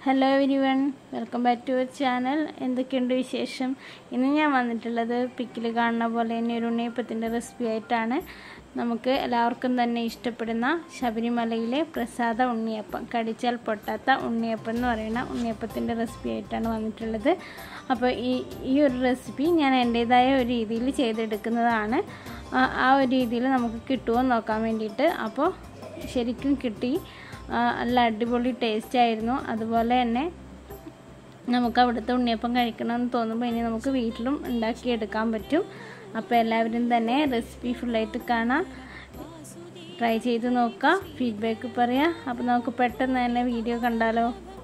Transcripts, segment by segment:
hello everyone welcome back to our channel എന്തൊക്കെയുണ്ട് വിശേഷം ഇന്ന് ഞാൻ വന്നിട്ടുള്ളത് പിക്കിൽ കാണുന്ന പോലെ തന്നെ ഒരു ഉണ്ണിയപ്പത്തിൻ്റെ റെസിപ്പി ആയിട്ടാണ് നമുക്ക് എല്ലാവർക്കും തന്നെ ഇഷ്ടപ്പെടുന്ന ശബരിമലയിലെ പ്രസാദ ഉണ്ണിയപ്പം കടിച്ചാൽ പൊട്ടാത്ത ഉണ്ണിയപ്പം എന്ന് പറയുന്ന ഉണ്ണിയപ്പത്തിൻ്റെ റെസിപ്പി ആയിട്ടാണ് വന്നിട്ടുള്ളത് അപ്പോൾ ഈ ഈ ഒരു റെസിപ്പി ഞാൻ എൻ്റേതായ ഒരു രീതിയിൽ ചെയ്തെടുക്കുന്നതാണ് ആ- ആ ഒരു രീതിയിൽ നമുക്ക് കിട്ടുമോ എന്ന് നോക്കാൻ വേണ്ടിയിട്ട് അപ്പോൾ ശരിക്കും കിട്ടി ആ, നല്ല അടിപൊളി ടേസ്റ്റ് ആയിരുന്നു അതുപോലെ തന്നെ നമുക്ക് അവിടുത്തെ ഉണ്ണിയപ്പം കഴിക്കണമെന്ന് തോന്നുമ്പോൾ ഇനി നമുക്ക് വീട്ടിലും ഉണ്ടാക്കിയെടുക്കാൻ പറ്റും അപ്പോൾ എല്ലാവരും തന്നെ റെസിപ്പി ഫുള്ളായിട്ട് കാണാം ട്രൈ ചെയ്ത് നോക്കുക ഫീഡ്ബാക്ക് പറയാം അപ്പോൾ നമുക്ക് പെട്ടെന്ന് തന്നെ വീഡിയോ കണ്ടാലോ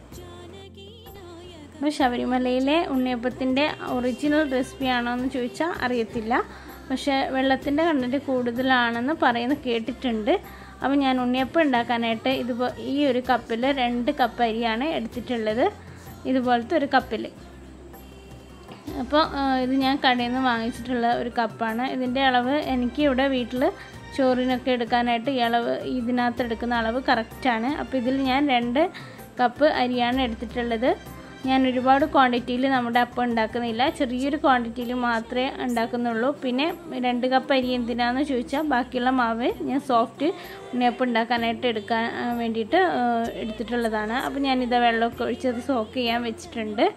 അപ്പോൾ ശബരിമലയിലെ ഉണ്ണിയപ്പത്തിൻ്റെ ഒറിജിനൽ റെസിപ്പി ആണോ എന്ന് ചോദിച്ചാൽ അറിയത്തില്ല പക്ഷേ വെള്ളത്തിൻ്റെ കണ്ടൻറ്റ് കൂടുതലാണെന്ന് പറയുന്നത് കേട്ടിട്ടുണ്ട് അപ്പോൾ ഞാൻ ഉണ്ണിയപ്പം ഉണ്ടാക്കാനായിട്ട് ഇതുപോ ഈ ഒരു കപ്പിൽ രണ്ട് കപ്പ് അരിയാണ് എടുത്തിട്ടുള്ളത് ഇതുപോലത്തെ ഒരു കപ്പിൽ അപ്പോൾ ഇത് ഞാൻ കടയിൽ നിന്ന് വാങ്ങിച്ചിട്ടുള്ള ഒരു കപ്പാണ് ഇതിൻ്റെ അളവ് എനിക്ക് ഇവിടെ വീട്ടിൽ ചോറിനൊക്കെ എടുക്കാനായിട്ട് ഈ അളവ് ഇതിനകത്ത് എടുക്കുന്ന അളവ് കറക്റ്റാണ് അപ്പോൾ ഇതിൽ ഞാൻ രണ്ട് കപ്പ് അരിയാണ് എടുത്തിട്ടുള്ളത് ഞാൻ ഒരുപാട് ക്വാണ്ടിറ്റിയിൽ നമ്മുടെ അപ്പം ഉണ്ടാക്കുന്നില്ല ചെറിയൊരു ക്വാണ്ടിറ്റിയിൽ മാത്രമേ ഉണ്ടാക്കുന്നുള്ളൂ പിന്നെ രണ്ട് കപ്പ് അരി എന്തിനാന്ന് ചോദിച്ചാൽ ബാക്കിയുള്ള മാവ് ഞാൻ സോഫ്റ്റ് ഉണ്ണിയപ്പം ഉണ്ടാക്കാനായിട്ട് എടുക്കാൻ ആ, വേണ്ടിയിട്ട് ആ, എടുത്തിട്ടുള്ളതാണ് അപ്പോൾ ഞാനിത് വെള്ളമൊക്കെ ഒഴിച്ച് അത് സോക്ക് ചെയ്യാൻ വെച്ചിട്ടുണ്ട്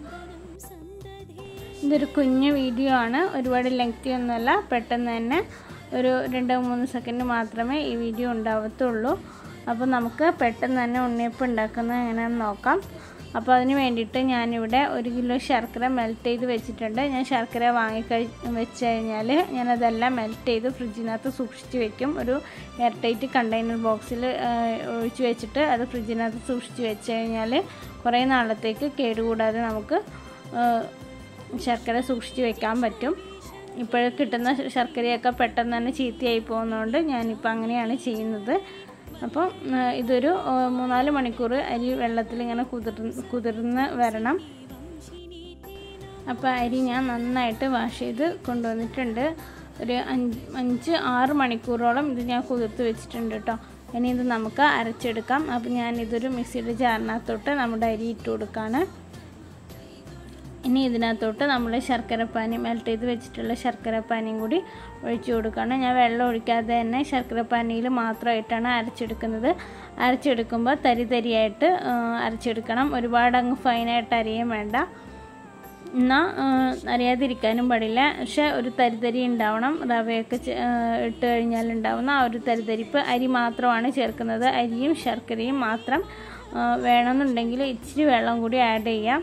ഇതൊരു കുഞ്ഞു വീഡിയോ ആണ് ഒരുപാട് ലെങ്തി ഒന്നുമല്ല പെട്ടെന്ന് തന്നെ ഒരു രണ്ട് മൂന്ന് സെക്കൻഡ് മാത്രമേ ഈ വീഡിയോ ഉണ്ടാവത്തുള്ളൂ അപ്പോൾ നമുക്ക് പെട്ടെന്ന് തന്നെ ഉണ്ണിയപ്പം ഉണ്ടാക്കുന്നത് എങ്ങനെയാണെന്ന് നോക്കാം അപ്പോൾ അതിന് വേണ്ടിയിട്ട് ഞാനിവിടെ ഒരു കിലോ ശർക്കര മെൽറ്റ് ചെയ്ത് വെച്ചിട്ടുണ്ട് ഞാൻ ശർക്കര വാങ്ങിക്കഴി വെച്ച് കഴിഞ്ഞാൽ ഞാനതെല്ലാം മെൽറ്റ് ചെയ്ത് ഫ്രിഡ്ജിനകത്ത് സൂക്ഷിച്ച് വെക്കും ഒരു എയർ ടൈറ്റ് കണ്ടെയ്നർ ബോക്സിൽ ഒഴിച്ച് വെച്ചിട്ട് അത് ഫ്രിഡ്ജിനകത്ത് സൂക്ഷിച്ച് വെച്ച് കഴിഞ്ഞാൽ കുറേ നാളത്തേക്ക് കേടുകൂടാതെ നമുക്ക് ആ, ശർക്കര സൂക്ഷിച്ച് വെക്കാൻ പറ്റും ഇപ്പോഴേ കിട്ടുന്ന ശർക്കരയൊക്കെ പെട്ടെന്ന് തന്നെ ചീത്തയായി പോകുന്നതുകൊണ്ട് ഞാനിപ്പോൾ അങ്ങനെയാണ് ചെയ്യുന്നത് അപ്പം ആ, ഇതൊരു ആ, മൂന്നാല് മണിക്കൂർ അരി വെള്ളത്തിൽ ഇങ്ങനെ കുതിർന്ന് കുതിർന്ന് വരണം അപ്പോൾ അരി ഞാൻ നന്നായിട്ട് വാഷ് ചെയ്ത് കൊണ്ടുവന്നിട്ടുണ്ട് ഒരു അഞ്ച് അഞ്ച് ആറ് മണിക്കൂറോളം ഇത് ഞാൻ കുതിർത്ത് വെച്ചിട്ടുണ്ട് കേട്ടോ ഇനി ഇത് നമുക്ക് അരച്ചെടുക്കാം അപ്പോൾ ഞാൻ ഇതൊരു മിക്സിയുടെ ജാറിനകത്തോട്ട് നമ്മുടെ അരി ഇട്ട് കൊടുക്കുകയാണ് ഇനി ഇതിനകത്തോട്ട് നമ്മൾ ശർക്കരപ്പാനി മെൽറ്റ് ചെയ്ത് വെച്ചിട്ടുള്ള ശർക്കരപ്പാനിയും കൂടി ഒഴിച്ചു കൊടുക്കുകയാണ് ഞാൻ വെള്ളം ഒഴിക്കാതെ തന്നെ ശർക്കരപ്പാനിയിൽ മാത്രമായിട്ടാണ് അരച്ചെടുക്കുന്നത് അരച്ചെടുക്കുമ്പോൾ തരി തരിയായിട്ട് ആ, അരച്ചെടുക്കണം ഒരുപാട് അങ്ങ് ഫൈനായിട്ട് അരിയാൻ വേണ്ട എന്നാൽ അറിയാതിരിക്കാനും പാടില്ല പക്ഷെ ഒരു തരിതരി ഉണ്ടാവണം റവയൊക്കെ ചെ- ആ, ഇട്ട് കഴിഞ്ഞാൽ ഉണ്ടാവുന്ന ആ ഒരു തരിതരിപ്പ് അരി മാത്രമാണ് ചേർക്കുന്നത് അരിയും ശർക്കരയും മാത്രം ആ, വേണമെന്നുണ്ടെങ്കിൽ ഇച്ചിരി വെള്ളം കൂടി ആഡ് ചെയ്യാം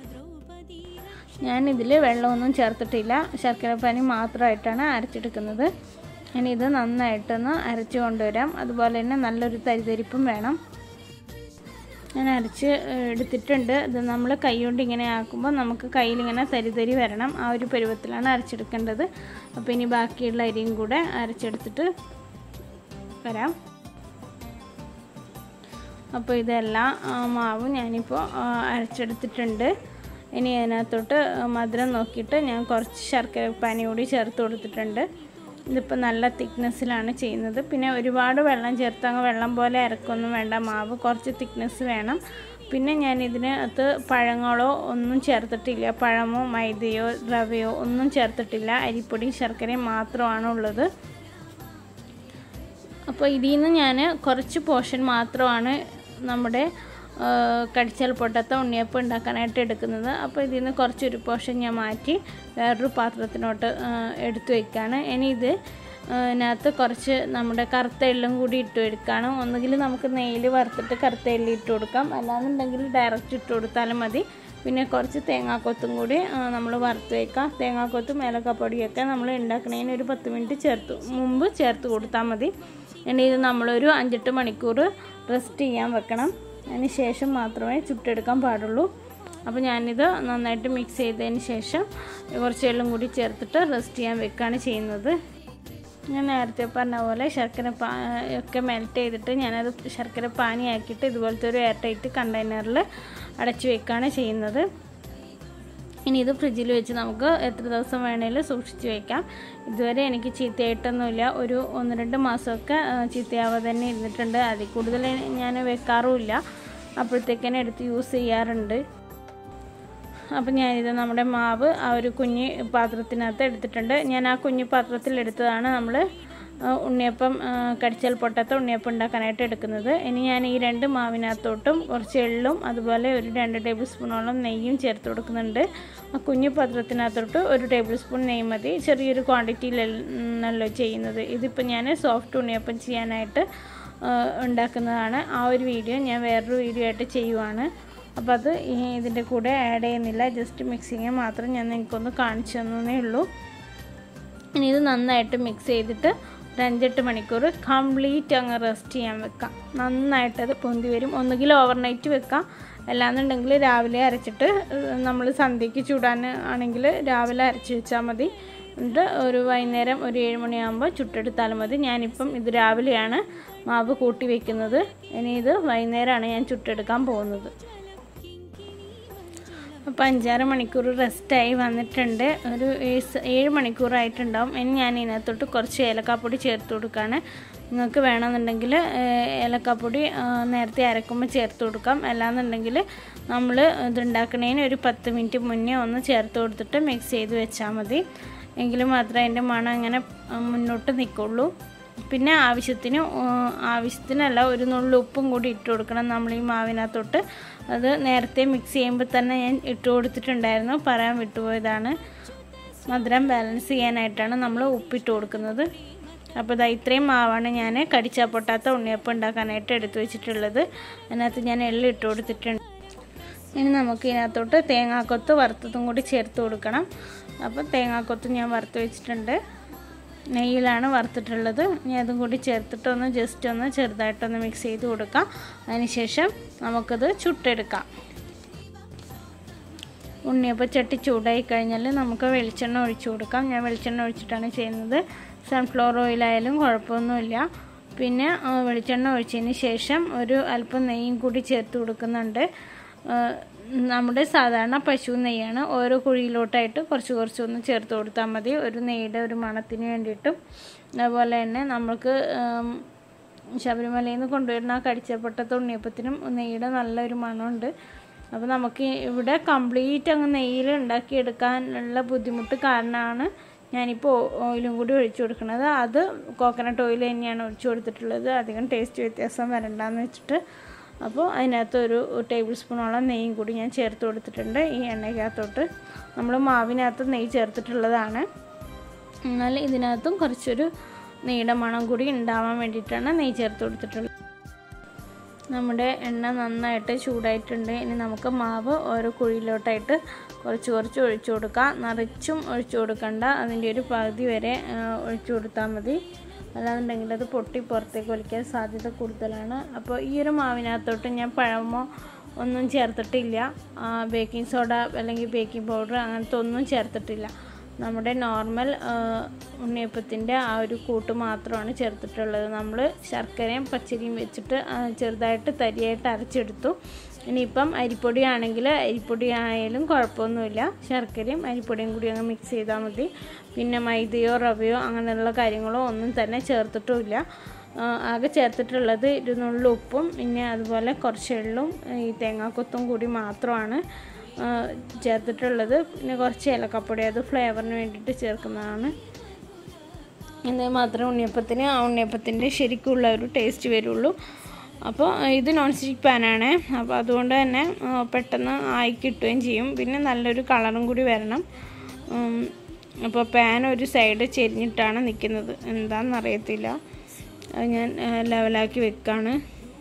ഞാനിതിൽ വെള്ളമൊന്നും ചേർത്തിട്ടില്ല ശർക്കരപ്പാനി മാത്രമായിട്ടാണ് അരച്ചെടുക്കുന്നത് ഇനി ഇത് നന്നായിട്ടൊന്ന് അരച്ച് കൊണ്ടുവരാം അതുപോലെ തന്നെ നല്ലൊരു തരിതരിപ്പും വേണം ഞാൻ അരച്ച് എടുത്തിട്ടുണ്ട് ഇത് നമ്മൾ കൈ കൊണ്ട് ഇങ്ങനെ ആക്കുമ്പോൾ നമുക്ക് കയ്യിലിങ്ങനെ തരിതരി വരണം ആ ഒരു പരുവത്തിലാണ് അരച്ചെടുക്കേണ്ടത് അപ്പോൾ ഇനി ബാക്കിയുള്ള അരിയും കൂടെ അരച്ചെടുത്തിട്ട് വരാം അപ്പോൾ ഇതെല്ലാം ആ, മാവും ഞാനിപ്പോൾ ആ, അരച്ചെടുത്തിട്ടുണ്ട് ഇനി അതിനകത്തോട്ട് മധുരം നോക്കിയിട്ട് ഞാൻ കുറച്ച് ശർക്കര പാനി കൂടി ചേർത്ത് കൊടുത്തിട്ടുണ്ട് ഇതിപ്പോൾ നല്ല തിക്നെസ്സിലാണ് ചെയ്യുന്നത് പിന്നെ ഒരുപാട് വെള്ളം ചേർത്ത് അങ്ങ് വെള്ളം പോലെ ഇറക്കൊന്നും വേണ്ട മാവ് കുറച്ച് തിക്നെസ് വേണം പിന്നെ ഞാൻ ഇതിനകത്ത് പഴങ്ങളോ ഒന്നും ചേർത്തിട്ടില്ല പഴമോ മൈദയോ റവയോ ഒന്നും ചേർത്തിട്ടില്ല അരിപ്പൊടിയും ശർക്കരയും മാത്രമാണ് ഉള്ളത് അപ്പോൾ ഇതിൽ നിന്ന് ഞാൻ കുറച്ച് പോർഷൻ മാത്രമാണ് നമ്മുടെ ആ, കടിച്ചാൽ പൊട്ടാത്ത ഉണ്ണിയപ്പം ഉണ്ടാക്കാനായിട്ട് എടുക്കുന്നത് അപ്പോൾ ഇതിൽ നിന്ന് കുറച്ചൊരു പോർഷൻ ഞാൻ മാറ്റി വേറൊരു പാത്രത്തിനോട്ട് ആ, എടുത്തു വയ്ക്കുകയാണ് ഇനി ഇത് ആ, ഇതിനകത്ത് കുറച്ച് നമ്മുടെ കറുത്ത എള്ളും കൂടി ഇട്ട് എടുക്കുകയാണ് ഒന്നുകിൽ നമുക്ക് നെയ്യിൽ വറുത്തിട്ട് കറുത്ത എള്ളി ഇട്ട് കൊടുക്കാം അല്ലാന്നുണ്ടെങ്കിൽ ഡയറക്റ്റ് ഇട്ട് കൊടുത്താലും മതി പിന്നെ കുറച്ച് തേങ്ങാക്കൊത്തും കൂടി നമ്മൾ വറുത്ത് വയ്ക്കാം തേങ്ങാക്കൊത്തും ഏലക്കപ്പൊടിയൊക്കെ നമ്മൾ ഉണ്ടാക്കുന്നതിന് ഒരു പത്ത് മിനിറ്റ് ചേർത്ത് മുമ്പ് ചേർത്ത് കൊടുത്താൽ മതി ഇനി ഇത് നമ്മളൊരു അഞ്ചെട്ട് മണിക്കൂർ റെസ്റ്റ് ചെയ്യാൻ വെക്കണം അതിന് ശേഷം മാത്രമേ ചുട്ടെടുക്കാൻ പാടുള്ളൂ അപ്പോൾ ഞാനിത് നന്നായിട്ട് മിക്സ് ചെയ്തതിന് ശേഷം കുറച്ച് വെള്ളം കൂടി ചേർത്തിട്ട് റെസ്റ്റ് ചെയ്യാൻ വെക്കുകയാണ് ചെയ്യുന്നത് ഞാൻ നേരത്തെ പറഞ്ഞ പോലെ ശർക്കര പാ ഒക്കെ മെൽറ്റ് ചെയ്തിട്ട് ഞാനത് ശർക്കര പാനിയാക്കിയിട്ട് ഇതുപോലത്തെ ഒരു എയർ ടൈറ്റ് കണ്ടെയ്നറിൽ അടച്ചു വെക്കുകയാണ് ചെയ്യുന്നത് ഇനി ഇത് ഫ്രിഡ്ജിൽ വെച്ച് നമുക്ക് എത്ര ദിവസം വേണേലും സൂക്ഷിച്ച് വെക്കാം ഇതുവരെ എനിക്ക് ചീത്തയായിട്ടൊന്നുമില്ല ഒരു ഒന്ന് രണ്ട് മാസമൊക്കെ ആ, ചീത്തയാവാതെ തന്നെ ഇരുന്നിട്ടുണ്ട് അതിൽ കൂടുതൽ ഞാൻ വെക്കാറുമില്ല അപ്പോഴത്തേക്കന്നെ എടുത്ത് യൂസ് ചെയ്യാറുണ്ട് അപ്പം ഞാനിത് നമ്മുടെ മാവ് ആ ഒരു കുഞ്ഞ് പാത്രത്തിനകത്ത് എടുത്തിട്ടുണ്ട് ഞാൻ ആ കുഞ്ഞു പാത്രത്തിൽ എടുത്തതാണ് നമ്മൾ ഉണ്ണിയപ്പം കടിച്ചാൽ പൊട്ടാത്ത ഉണ്ണിയപ്പം ഉണ്ടാക്കാനായിട്ട് എടുക്കുന്നത് ഇനി ഞാൻ ഈ രണ്ട് മാവിനകത്തോട്ടും കുറച്ച് എള്ളും അതുപോലെ ഒരു രണ്ട് ടേബിൾ സ്പൂണോളം നെയ്യും ചേർത്ത് കൊടുക്കുന്നുണ്ട് ആ കുഞ്ഞു പാത്രത്തിനകത്തോട്ട് ഒരു ടേബിൾ സ്പൂൺ നെയ്യ് മതി ചെറിയൊരു ക്വാണ്ടിറ്റിയിലല്ലോ ചെയ്യുന്നത് ഇതിപ്പോൾ ഞാൻ സോഫ്റ്റ് ഉണ്ണിയപ്പം ചെയ്യാനായിട്ട് ഉണ്ടാക്കുന്നതാണ് ആ ഒരു വീഡിയോ ഞാൻ വേറൊരു വീഡിയോ ആയിട്ട് ചെയ്യുവാണ് അപ്പോൾ അത് ഇതിൻ്റെ കൂടെ ആഡ് ചെയ്യുന്നില്ല ജസ്റ്റ് മിക്സിങ് മാത്രം ഞാൻ നിങ്ങൾക്കൊന്ന് കാണിച്ചു തന്നേ ഉള്ളൂ ഇനി ഇത് നന്നായിട്ട് മിക്സ് ചെയ്തിട്ട് ഒരു അഞ്ചെട്ട് മണിക്കൂർ കംപ്ലീറ്റ് അങ്ങ് റെസ്റ്റ് ചെയ്യാൻ വെക്കാം നന്നായിട്ട് അത് പൊന്തി വരും ഒന്നുകിൽ ഓവർനൈറ്റ് വെക്കാം അല്ലാന്നുണ്ടെങ്കിൽ രാവിലെ അരച്ചിട്ട് നമ്മൾ സന്ധ്യയ്ക്ക് ചൂടാൻ ആണെങ്കിൽ രാവിലെ അരച്ച് വെച്ചാൽ മതി എന്നിട്ട് ഒരു വൈകുന്നേരം ഒരു ഏഴ് മണിയാകുമ്പോൾ ചുട്ടെടുത്താലും മതി ഞാനിപ്പം ഇത് രാവിലെയാണ് മാവ് കൂട്ടി വെക്കുന്നത് ഇനി ഇത് വൈകുന്നേരമാണ് ഞാൻ ചുട്ടെടുക്കാൻ പോകുന്നത് അപ്പോൾ അഞ്ചാറ് മണിക്കൂർ റെസ്റ്റായി വന്നിട്ടുണ്ട് ഒരു ഏഴ് മണിക്കൂറായിട്ടുണ്ടാവും ഇനി ഞാൻ ഇതിനകത്തോട്ട് കുറച്ച് ഏലക്കാപ്പൊടി ചേർത്ത് കൊടുക്കുകയാണ് നിങ്ങൾക്ക് വേണമെന്നുണ്ടെങ്കിൽ ഏലക്കാപ്പൊടി നേരത്തെ അരക്കുമ്പോൾ ചേർത്ത് കൊടുക്കാം അല്ലാന്നുണ്ടെങ്കിൽ നമ്മൾ ഇതുണ്ടാക്കുന്നതിന് ഒരു പത്ത് മിനിറ്റ് മുന്നേ ഒന്ന് ചേർത്ത് കൊടുത്തിട്ട് മിക്സ് ചെയ്ത് വെച്ചാൽ മതി എങ്കിൽ മാത്രമേ അതിൻ്റെ മണം ഇങ്ങനെ മുന്നോട്ട് നിൽക്കുള്ളൂ പിന്നെ ആവശ്യത്തിന് ആവശ്യത്തിനല്ല ഒരു നുള്ളു ഉപ്പും കൂടി ഇട്ട് കൊടുക്കണം നമ്മൾ ഈ മാവിനകത്തോട്ട് അത് നേരത്തെ മിക്സ് ചെയ്യുമ്പോൾ തന്നെ ഞാൻ ഇട്ട് കൊടുത്തിട്ടുണ്ടായിരുന്നു പറയാൻ വിട്ടുപോയതാണ് മധുരം ബാലൻസ് ചെയ്യാനായിട്ടാണ് നമ്മൾ ഉപ്പിട്ട് കൊടുക്കുന്നത് അപ്പോൾ ഇതാ ഇത്രയും മാവാണ് ഞാൻ കടിച്ചാൽ പൊട്ടാത്ത ഉണ്ണിയപ്പം ഉണ്ടാക്കാനായിട്ട് എടുത്തു വെച്ചിട്ടുള്ളത് അതിനകത്ത് ഞാൻ എള്ളി ഇട്ട് കൊടുത്തിട്ടുണ്ട് ഇനി നമുക്ക് ഇതിനകത്തോട്ട് തേങ്ങാക്കൊത്ത് വറുത്തതും കൂടി ചേർത്ത് കൊടുക്കണം അപ്പോൾ തേങ്ങാക്കൊത്ത് ഞാൻ വറുത്ത് വെച്ചിട്ടുണ്ട് നെയ്യിലാണ് വറുത്തിട്ടുള്ളത് ഇനി അതും കൂടി ചേർത്തിട്ട് ഒന്ന് ജസ്റ്റ് ഒന്ന് ചെറുതായിട്ടൊന്ന് മിക്സ് ചെയ്ത് കൊടുക്കാം അതിനുശേഷം നമുക്കത് ചുട്ടെടുക്കാം ഉണ്ണിയപ്പം ചട്ടി ചൂടായി കഴിഞ്ഞാൽ നമുക്ക് വെളിച്ചെണ്ണ ഒഴിച്ചു കൊടുക്കാം ഞാൻ വെളിച്ചെണ്ണ ഒഴിച്ചിട്ടാണ് ചെയ്യുന്നത് സൺഫ്ലവർ ഓയിലായാലും കുഴപ്പമൊന്നുമില്ല പിന്നെ വെളിച്ചെണ്ണ ഒഴിച്ചതിന് ശേഷം ഒരു അല്പം നെയ്യും കൂടി ചേർത്ത് കൊടുക്കുന്നുണ്ട് നമ്മുടെ സാധാരണ പശു നെയ്യാണ് ഓരോ കുഴിയിലോട്ടായിട്ട് കുറച്ച് കുറച്ചൊന്ന് ചേർത്ത് കൊടുത്താൽ മതി ഒരു നെയ്യുടെ ഒരു മണത്തിന് വേണ്ടിയിട്ടും അതുപോലെ തന്നെ നമുക്ക് ശബരിമലയിൽ നിന്ന് കൊണ്ടുവരുന്ന ആ കടിച്ചപ്പെട്ട ഉണ്ണിയപ്പത്തിനും നെയ്യുടെ നല്ലൊരു മണമുണ്ട് അപ്പോൾ നമുക്ക് ഇവിടെ കംപ്ലീറ്റ് അങ്ങ് നെയ്യിൽ ഉണ്ടാക്കിയെടുക്കാനുള്ള ബുദ്ധിമുട്ട് കാരണമാണ് ഞാനിപ്പോൾ ഓയിലും കൂടി ഒഴിച്ചു കൊടുക്കുന്നത് അത് കോക്കനട്ട് ഓയിൽ തന്നെയാണ് ഒഴിച്ചു കൊടുത്തിട്ടുള്ളത് അധികം ടേസ്റ്റ് വ്യത്യാസം വരണ്ടെന്ന് വെച്ചിട്ട് അപ്പോൾ അതിനകത്ത് ഒരു ടേബിൾ സ്പൂണോളം നെയ്യും കൂടി ഞാൻ ചേർത്ത് കൊടുത്തിട്ടുണ്ട് ഈ എണ്ണയ്ക്കകത്തോട്ട് നമ്മൾ മാവിനകത്ത് നെയ്യ് ചേർത്തിട്ടുള്ളതാണ് എന്നാൽ ഇതിനകത്തും കുറച്ചൊരു നെയ്യുടെ മണം കൂടി ഉണ്ടാവാൻ വേണ്ടിയിട്ടാണ് നെയ്യ് ചേർത്ത് കൊടുത്തിട്ടുള്ളത് നമ്മുടെ എണ്ണ നന്നായിട്ട് ചൂടായിട്ടുണ്ട് ഇനി നമുക്ക് മാവ് ഓരോ കുഴിയിലോട്ടായിട്ട് കുറച്ച് കുറച്ച് ഒഴിച്ചു കൊടുക്കാം നിറച്ചും ഒഴിച്ചു കൊടുക്കണ്ട അതിൻ്റെ ഒരു പകുതി വരെ ഒഴിച്ചു കൊടുത്താൽ മതി അല്ലാന്നുണ്ടെങ്കിൽ അത് പൊട്ടി പുറത്തേക്ക് ഒലിക്കാൻ സാധ്യത കൂടുതലാണ് അപ്പോൾ ഈ ഒരു മാവിനകത്തോട്ട് ഞാൻ പഴമോ ഒന്നും ചേർത്തിട്ടില്ല ബേക്കിംഗ് സോഡ അല്ലെങ്കിൽ ബേക്കിംഗ് പൗഡർ അങ്ങനത്തെ ഒന്നും ചേർത്തിട്ടില്ല നമ്മുടെ നോർമൽ ഉണ്ണിയപ്പത്തിൻ്റെ ആ ഒരു കൂട്ട് മാത്രമാണ് ചേർത്തിട്ടുള്ളത് നമ്മൾ ശർക്കരയും പച്ചരിയും വെച്ചിട്ട് ചെറുതായിട്ട് തരിയായിട്ട് അരച്ചെടുത്തു ഇനിയിപ്പം അരിപ്പൊടി ആണെങ്കിൽ അരിപ്പൊടി ആയാലും കുഴപ്പമൊന്നുമില്ല ശർക്കരയും അരിപ്പൊടിയും കൂടി അങ്ങ് മിക്സ് ചെയ്താൽ മതി പിന്നെ മൈദയോ റവയോ അങ്ങനെയുള്ള കാര്യങ്ങളോ ഒന്നും തന്നെ ചേർത്തിട്ടുമില്ല ആകെ ചേർത്തിട്ടുള്ളത് ഇരുന്നുള്ള ഉപ്പും പിന്നെ അതുപോലെ കുറച്ച് എള്ളും ഈ തേങ്ങാക്കൊത്തും കൂടി മാത്രമാണ് ചേർത്തിട്ടുള്ളത് പിന്നെ കുറച്ച് ഏലക്കപ്പൊടി അത് ഫ്ലേവറിന് വേണ്ടിയിട്ട് ചേർക്കുന്നതാണ് എന്നാൽ മാത്രമേ ഉണ്ണിയപ്പത്തിന് ആ ഉണ്ണിയപ്പത്തിൻ്റെ ശരിക്കുള്ള ഒരു ടേസ്റ്റ് വരുള്ളൂ അപ്പോൾ ഇത് നോൺ സ്റ്റിക്ക് പാനാണ് അപ്പോൾ അതുകൊണ്ട് തന്നെ പെട്ടെന്ന് ആയി കിട്ടുകയും ചെയ്യും പിന്നെ നല്ലൊരു കളറും കൂടി വരണം അപ്പോൾ പാൻ ഒരു സൈഡ് ചെരിഞ്ഞിട്ടാണ് നിൽക്കുന്നത് എന്താണെന്നറിയത്തില്ല അത് ഞാൻ ലെവലാക്കി വെക്കാണ്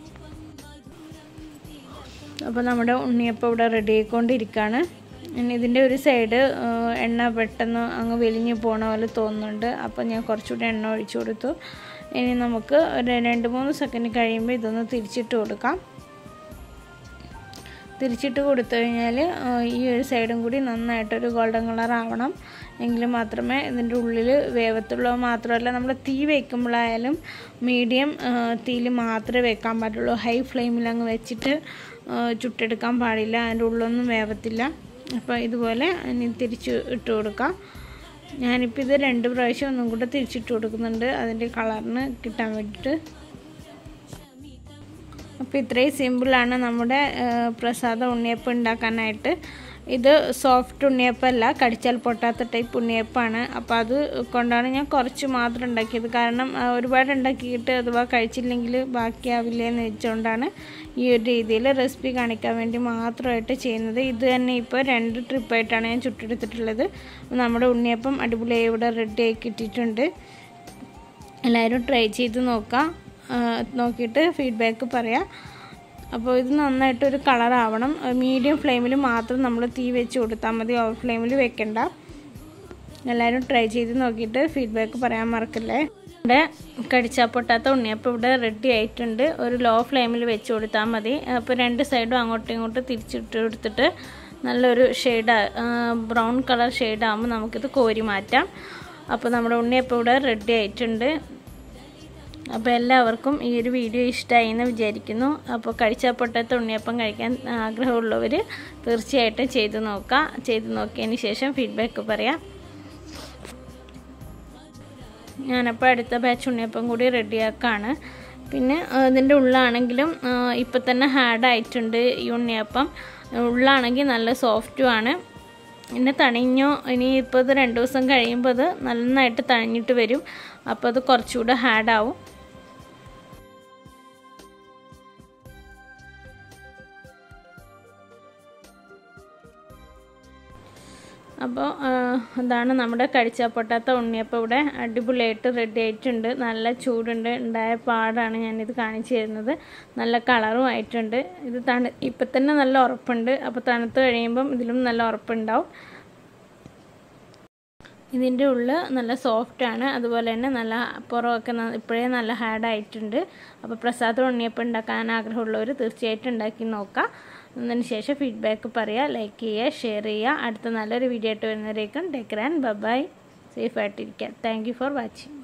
അപ്പോൾ നമ്മുടെ ഉണ്ണിയപ്പം ഇവിടെ റെഡി ആയിക്കൊണ്ടിരിക്കുകയാണ് ഇനി ഇതിൻ്റെ ഒരു സൈഡ് എണ്ണ പെട്ടെന്ന് അങ്ങ് വെലിഞ്ഞ് പോണ പോലെ തോന്നുന്നുണ്ട് അപ്പോൾ ഞാൻ കുറച്ചുകൂടി എണ്ണ ഒഴിച്ചു കൊടുത്തു ഇനി നമുക്ക് ഒരു രണ്ട് മൂന്ന് സെക്കൻഡ് കഴിയുമ്പോൾ ഇതൊന്ന് തിരിച്ചിട്ട് കൊടുക്കാം തിരിച്ചിട്ട് കൊടുത്തു കഴിഞ്ഞാൽ ഈ ഒരു സൈഡും കൂടി നന്നായിട്ടൊരു ഗോൾഡൻ കളർ ആവണം എങ്കിൽ മാത്രമേ ഇതിൻ്റെ ഉള്ളിൽ വേവത്തുള്ളൂ മാത്രമല്ല നമ്മൾ തീ വയ്ക്കുമ്പോഴായാലും മീഡിയം തീയിൽ മാത്രമേ വെക്കാൻ പാടുള്ളൂ ഹൈ ഫ്ലെയിമിൽ അങ്ങ് വെച്ചിട്ട് ചുട്ടെടുക്കാൻ പാടില്ല അതിൻ്റെ ഉള്ളൊന്നും വേവത്തില്ല അപ്പോൾ ഇതുപോലെ ഇനി തിരിച്ച് ഇട്ട് കൊടുക്കാം ഞാനിപ്പോൾ ഇത് രണ്ട് പ്രാവശ്യം ഒന്നും കൂടെ തിരിച്ചിട്ട് കൊടുക്കുന്നുണ്ട് അതിൻ്റെ കളറിന് കിട്ടാൻ വേണ്ടിയിട്ട് അപ്പോൾ ഇത്രയും സിമ്പിളാണ് നമ്മുടെ പ്രസാദ ഉണ്ണിയപ്പം ഉണ്ടാക്കാനായിട്ട് ഇത് സോഫ്റ്റ് ഉണ്ണിയപ്പമല്ല കടിച്ചാൽ പൊട്ടാത്ത ടൈപ്പ് ഉണ്ണിയപ്പമാണ് അപ്പോൾ അത് കൊണ്ടാണ് ഞാൻ കുറച്ച് മാത്രം ഉണ്ടാക്കിയത് കാരണം ഒരുപാട് ഉണ്ടാക്കിയിട്ട് അഥവാ കഴിച്ചില്ലെങ്കിൽ ബാക്കിയാവില്ല എന്ന് വെച്ചുകൊണ്ടാണ് ഈ ഒരു രീതിയിൽ റെസിപ്പി കാണിക്കാൻ വേണ്ടി മാത്രമായിട്ട് ചെയ്യുന്നത് ഇത് തന്നെ ഇപ്പോൾ രണ്ട് ട്രിപ്പായിട്ടാണ് ഞാൻ ചുട്ടെടുത്തിട്ടുള്ളത് നമ്മുടെ ഉണ്ണിയപ്പം അടിപൊളിയായി ഇവിടെ റെഡി ആയി കിട്ടിയിട്ടുണ്ട് എല്ലാവരും ട്രൈ ചെയ്ത് നോക്കാം നോക്കിയിട്ട് ഫീഡ്ബാക്ക് പറയാം അപ്പോൾ ഇത് നന്നായിട്ട് ഒരു കളറാവണം മീഡിയം ഫ്ലെയിമിൽ മാത്രം നമ്മൾ തീ വെച്ച് കൊടുത്താൽ മതി ഓവർ ഫ്ലെയിമിൽ വെക്കണ്ട എല്ലാവരും ട്രൈ ചെയ്ത് നോക്കിയിട്ട് ഫീഡ്ബാക്ക് പറയാൻ മറക്കല്ലേ ഇവിടെ കടിച്ചാൽ പൊട്ടാത്ത ഉണ്ണിയപ്പം ഇവിടെ റെഡി ആയിട്ടുണ്ട് ഒരു ലോ ഫ്ലെയിമിൽ വെച്ച് കൊടുത്താൽ മതി അപ്പോൾ രണ്ട് സൈഡും അങ്ങോട്ടും ഇങ്ങോട്ടും തിരിച്ചിട്ട് കൊടുത്തിട്ട് നല്ലൊരു ഷെയ്ഡ് ബ്രൗൺ കളർ ഷെയ്ഡാകുമ്പോൾ നമുക്കിത് കോരി മാറ്റാം അപ്പോൾ നമ്മുടെ ഉണ്ണിയപ്പം ഇവിടെ റെഡി ആയിട്ടുണ്ട് അപ്പോൾ എല്ലാവർക്കും ഈ ഒരു വീഡിയോ ഇഷ്ടമായി എന്ന് വിചാരിക്കുന്നു അപ്പോൾ കഴിച്ചാൽ പൊട്ടത്ത ഉണ്ണിയപ്പം കഴിക്കാൻ ആഗ്രഹമുള്ളവർ തീർച്ചയായിട്ടും ചെയ്ത് നോക്കുക ചെയ്ത് നോക്കിയതിന് ശേഷം ഫീഡ്ബാക്ക് പറയാം ഞാനപ്പോൾ അടുത്ത ബാച്ച് ഉണ്ണിയപ്പം കൂടി റെഡിയാക്കാണ് പിന്നെ ഇതിൻ്റെ ഉള്ളാണെങ്കിലും ഇപ്പം തന്നെ ഹാർഡായിട്ടുണ്ട് ഈ ഉണ്ണിയപ്പം ഉള്ളാണെങ്കിൽ നല്ല സോഫ്റ്റുമാണ് പിന്നെ തണിഞ്ഞോ ഇനി ഇപ്പോൾ ഇത് രണ്ട് ദിവസം കഴിയുമ്പോൾ അത് നന്നായിട്ട് തണിഞ്ഞിട്ട് വരും അപ്പോൾ അത് കുറച്ചുകൂടെ ഹാർഡാവും അപ്പോൾ അതാണ് നമ്മുടെ കടിച്ചാൽ പൊട്ടാത്ത ഉണ്ണിയപ്പം ഇവിടെ അടിപൊളിയായിട്ട് റെഡി ആയിട്ടുണ്ട് നല്ല ചൂടുണ്ട് ഉണ്ടായ പാടാണ് ഞാനിത് കാണിച്ചു തരുന്നത് നല്ല കളറും ആയിട്ടുണ്ട് ഇത് തണു ഇപ്പം തന്നെ നല്ല ഉറപ്പുണ്ട് അപ്പോൾ തണുത്ത് കഴിയുമ്പം ഇതിലും നല്ല ഉറപ്പുണ്ടാവും ഇതിൻ്റെ ഉള്ളിൽ നല്ല സോഫ്റ്റാണ് അതുപോലെ തന്നെ നല്ല പുറമൊക്കെ ഇപ്പോഴേ നല്ല ഹാർഡായിട്ടുണ്ട് അപ്പോൾ പ്രസാദം ഉണ്ണിയപ്പം ഉണ്ടാക്കാൻ ആഗ്രഹമുള്ളവർ തീർച്ചയായിട്ടും ഉണ്ടാക്കി നോക്കാം അതിന് ശേഷം ഫീഡ്ബാക്ക് പറയുക ലൈക്ക് ചെയ്യുക ഷെയർ ചെയ്യുക അടുത്ത നല്ലൊരു വീഡിയോ ആയിട്ട് വരുന്നവരേക്കും ടേക്ക് ആൻഡ് ബൈ സേഫ് ആയിട്ടിരിക്കുക താങ്ക് യു ഫോർ വാച്ചിങ്